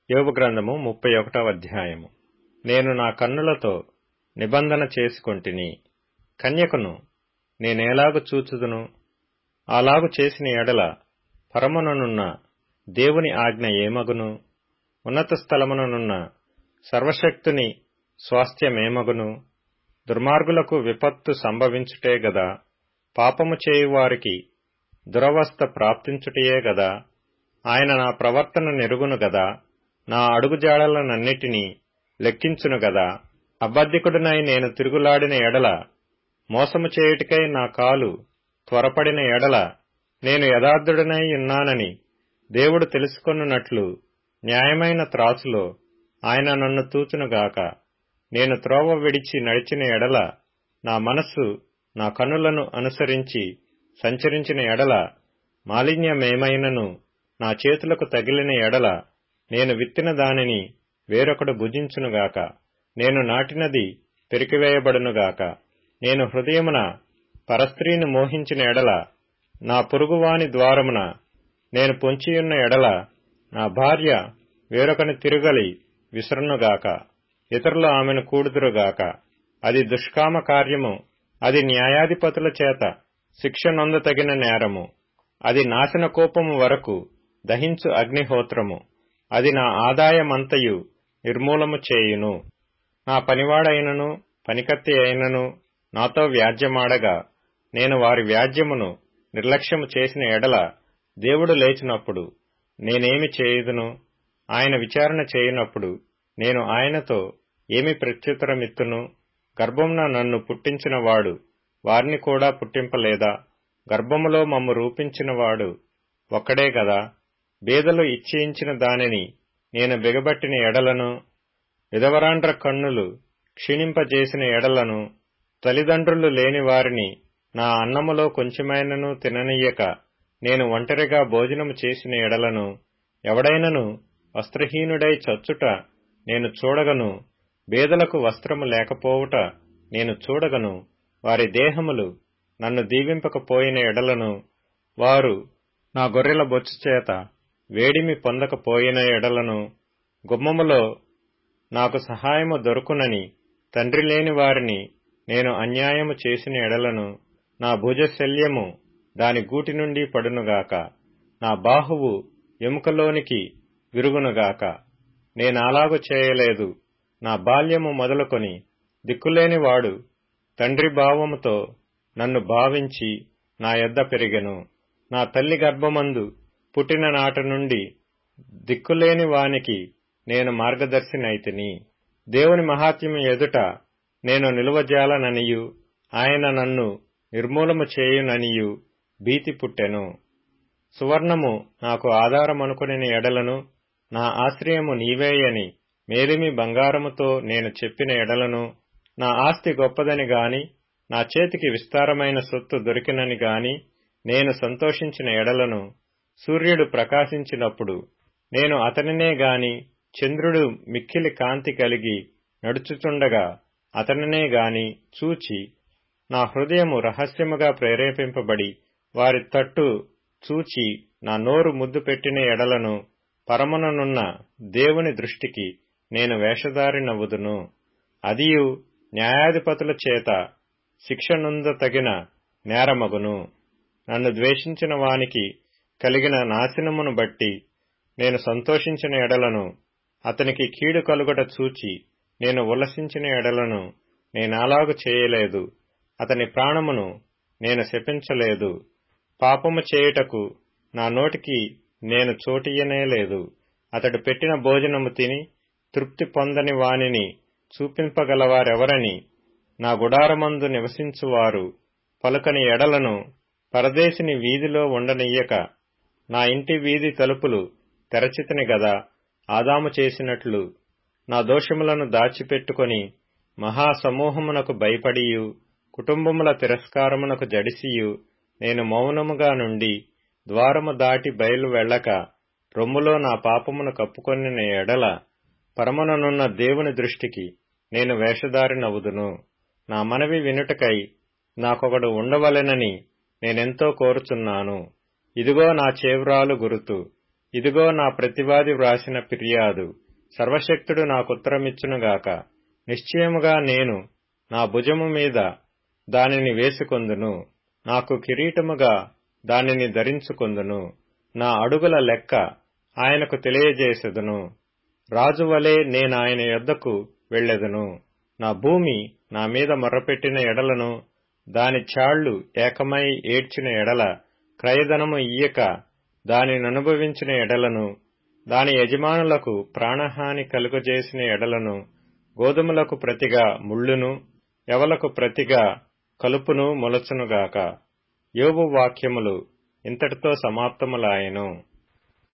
యోబు గ్రంథము ముప్పై ఒకటవ అధ్యాయము నేను నా కన్నులతో నిబంధన చేసుకొంటిని కన్యకను నేనేలాగు చూచుదును అలాగు చేసిన ఎడల పరముననున్న దేవుని ఆజ్ఞ ఏమగును ఉన్నత స్థలముననున్న సర్వశక్తుని స్వాస్థ్యమేమగును దుర్మార్గులకు విపత్తు సంభవించుటే గదా పాపము చేయువారికి దురవస్థ ప్రాప్తించుటయే గదా ఆయన నా ప్రవర్తన నెరుగును గదా నా అడుగుజాడలనన్నిటినీ లెక్కించును గదా అబద్ధికుడునై నేను తిరుగులాడిన ఎడల మోసము చేయుటికై నా కాలు త్వరపడిన ఎడల నేను యథార్థుడనై ఉన్నానని దేవుడు తెలుసుకొనున్నట్లు న్యాయమైన త్రాసులో ఆయన నన్ను తూచునుగాక నేను త్రోవ విడిచి నడిచిన ఎడల నా మనస్సు నా కనులను అనుసరించి సంచరించిన ఎడల మాలిన్యమేమైనను నా చేతులకు తగిలిన ఎడల నేను విత్తిన దానిని వేరొకడు భుజించునుగాక నేను నాటినది పెరికివేయబడునుగాక నేను హృదయమున పరస్త్రీని మోహించిన ఎడల నా పొరుగువాని ద్వారమున నేను పొంచియున్న ఎడల నా భార్య వేరొకని తిరుగలి విసరునుగాక ఇతరులు ఆమెను కూడుదురుగాక అది దుష్కామ కార్యము అది న్యాయాధిపతుల చేత శిక్ష నొందతగిన నేరము అది నాశన కోపము వరకు దహించు అగ్నిహోత్రము అది నా ఆదాయమంతయు నిర్మూలము చేయును నా పనివాడైనను పనికత్తి అయినను నాతో వ్యాజ్యమాడగా నేను వారి వ్యాజ్యమును నిర్లక్ష్యము చేసిన ఎడల దేవుడు లేచినప్పుడు నేనేమి చేయుదును ఆయన విచారణ చేయునప్పుడు నేను ఆయనతో ఏమి ప్రత్యుత్తరమిత్తును గర్భమున నన్ను పుట్టించినవాడు వారిని కూడా పుట్టింపలేదా గర్భములో మమ్ము రూపించినవాడు ఒక్కడే గదా బేదలు ఇచ్చేయించిన దానిని నేను బిగబట్టిన ఎడలను విధవరాండ్ర కన్నులు క్షీణింపజేసిన ఎడలను తల్లిదండ్రులు లేని వారిని నా అన్నములో కొంచెమైనను తిననీయక నేను ఒంటరిగా భోజనము చేసిన ఎడలను ఎవడైనను వస్త్రహీనుడై చచ్చుట నేను చూడగను బేదలకు వస్త్రము లేకపోవుట నేను చూడగను వారి దేహములు నన్ను దీవింపకపోయిన ఎడలను వారు నా గొర్రెల బొచ్చు చేత వేడిమి పొందకపోయిన ఎడలను గుమ్మములో నాకు సహాయము దొరుకునని తండ్రి లేని వారిని నేను అన్యాయము చేసిన ఎడలను నా భుజశల్యము దాని గూటి నుండి పడునుగాక నా బాహువు ఎముకలోనికి విరుగునుగాక నేనాలాగు చేయలేదు నా బాల్యము మొదలుకొని దిక్కులేని వాడు తండ్రి భావముతో నన్ను భావించి నా యొద్ద పెరిగెను నా తల్లి గర్భమందు పుట్టిన నాట నుండి దిక్కులేని వానికి నేను మార్గదర్శినైతిని దేవుని మహాత్మ్యం ఎదుట నేను నిలువజాలననియు ఆయన నన్ను నిర్మూలము చేయుననియు భీతి పుట్టెను సువర్ణము నాకు ఆధారమనుకుని ఎడలను నా ఆశ్రయము నీవేయని మేలిమి బంగారముతో నేను చెప్పిన ఎడలను నా ఆస్తి గొప్పదని గాని నా చేతికి విస్తారమైన సొత్తు దొరికినని గాని నేను సంతోషించిన ఎడలను సూర్యుడు ప్రకాశించినప్పుడు నేను అతనినే గాని చంద్రుడు మిక్కిలి కాంతి కలిగి నడుచుచుండగా అతనినే గాని చూచి నా హృదయము రహస్యముగా ప్రేరేపింపబడి వారి తట్టు చూచి నా నోరు ముద్దు పెట్టిన ఎడలను పరముననున్న దేవుని దృష్టికి నేను వేషధారి నవ్వుదును అదియు న్యాయాధిపతుల చేత శిక్షనుంద తగిన నేరమగును నన్ను ద్వేషించిన వానికి కలిగిన నాశనమును బట్టి నేను సంతోషించిన ఎడలను అతనికి కీడు కలుగట చూచి నేను ఉల్లసించిన ఎడలను నేనాలాగు చేయలేదు అతని ప్రాణమును నేను శపించలేదు పాపము చేయుటకు నా నోటికి నేను చోటియనేలేదు అతడు పెట్టిన భోజనము తిని తృప్తి పొందని వానిని చూపింపగలవారెవరని నా గుడారమందు నివసించువారు పలుకని ఎడలను పరదేశిని వీధిలో ఉండనియ్యక నా ఇంటి వీధి తలుపులు తెరచితిని గదా ఆదాము చేసినట్లు నా దోషములను దాచిపెట్టుకొని మహాసమూహమునకు భయపడియు కుటుంబముల తిరస్కారమునకు జడిసియు నేను మౌనముగా నుండి ద్వారము దాటి బయలు వెళ్ళక రొమ్ములో నా పాపమును కప్పుకొనిన ఎడల పరమననున్న దేవుని దృష్టికి నేను వేషధారి నవ్వుదును నా మనవి వినుటకై నాకొకడు ఉండవలెనని నేనెంతో కోరుచున్నాను ఇదిగో నా చేవ్రాలు గురుతు ఇదిగో నా ప్రతివాది వ్రాసిన ఫిర్యాదు సర్వశక్తుడు నాకుత్తరమిచ్చునుగాక నిశ్చయముగా నేను నా భుజము మీద దానిని వేసుకొందును నాకు కిరీటముగా దానిని ధరించుకొందును నా అడుగుల లెక్క ఆయనకు తెలియజేసెదను రాజువలే నేనాయన యొద్దకు వెళ్లెదను నా భూమి నా మీద మొర్రపెట్టిన ఎడలను దాని చాళ్లు ఏకమై ఏడ్చిన ఎడల క్రయధనము ఇయ్యక దానిననుభవించిన ఎడలను దాని యజమానులకు ప్రాణహాని కలుగజేసిన ఎడలను గోధుమలకు ప్రతిగా ముళ్ళును ఎవలకు ప్రతిగా కలుపును మొలచునుగాక యోబు వాక్యములు ఇంతటితో సమాప్తములాయెను